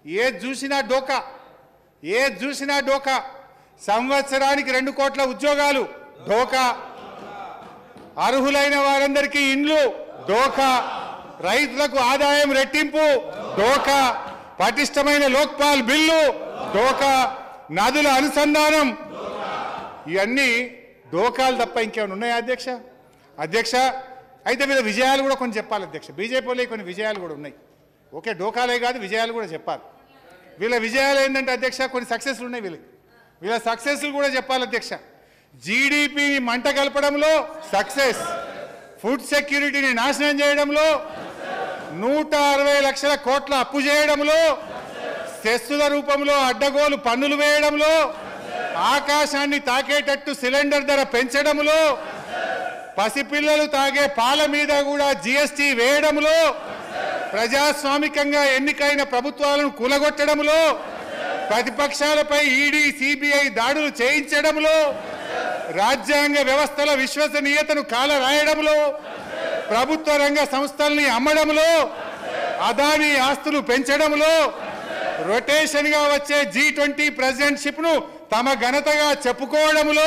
ఏది చూసినా డోకా ఏది చూసినా డోకా సంవత్సరానికి రెండు కోట్ల ఉద్యోగాలు డోకా అర్హులైన వారందరికీ ఇండ్లు డోకా రైతులకు ఆదాయం రెట్టింపు డోకా పటిష్టమైన లోక్పాల్ బిల్లు డోకా నదుల అనుసంధానం ఇవన్నీ డోకాలు తప్ప ఇంకేమైనా ఉన్నాయా అధ్యక్ష అధ్యక్ష అయితే వీళ్ళ విజయాలు కూడా కొన్ని చెప్పాలి అధ్యక్ష బీజేపీలో కొన్ని విజయాలు కూడా ఉన్నాయి ఓకే డోకాలే కాదు విజయాలు కూడా చెప్పాలి వీళ్ళ విజయాలు ఏంటంటే అధ్యక్ష కొన్ని సక్సెస్లు ఉన్నాయి వీళ్ళకి వీళ్ళ సక్సెస్లు కూడా చెప్పాలి అధ్యక్ష జీడిపిని మంట కలపడంలో సక్సెస్ ఫుడ్ సెక్యూరిటీని నాశనం చేయడంలో నూట అరవై లక్షల కోట్ల అప్పు చేయడంలో సెస్సుల రూపంలో అడ్డగోలు పన్నులు వేయడంలో ఆకాశాన్ని తాకేటట్టు సిలిండర్ ధర పెంచడంలో పసిపిల్లలు తాగే పాల మీద కూడా జిఎస్టీ వేయడంలో ప్రజాస్వామికంగా ఎన్నికైన ప్రభుత్వాలను కూలగొట్టడంలో ప్రతిపక్షాలపై ఈడీ సిబిఐ దాడులు చేయించడంలో రాజ్యాంగ వ్యవస్థల విశ్వసనీయతను కాల రాయడంలో ప్రభుత్వ రంగ సంస్థల్ని అమ్మడంలో అదానీ ఆస్తులు పెంచడంలో రొటేషన్ గా వచ్చే జీ ట్వంటీ ప్రెసిడెంట్షిప్ ను తమ ఘనతగా చెప్పుకోవడంలో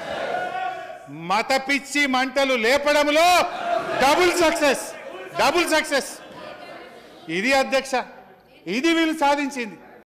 మత పిచ్చి మంటలు లేపడంలో డబుల్ సక్సెస్ డబుల్ సక్సెస్ ఇది అధ్యక్ష ఇది వీళ్ళు సాధించింది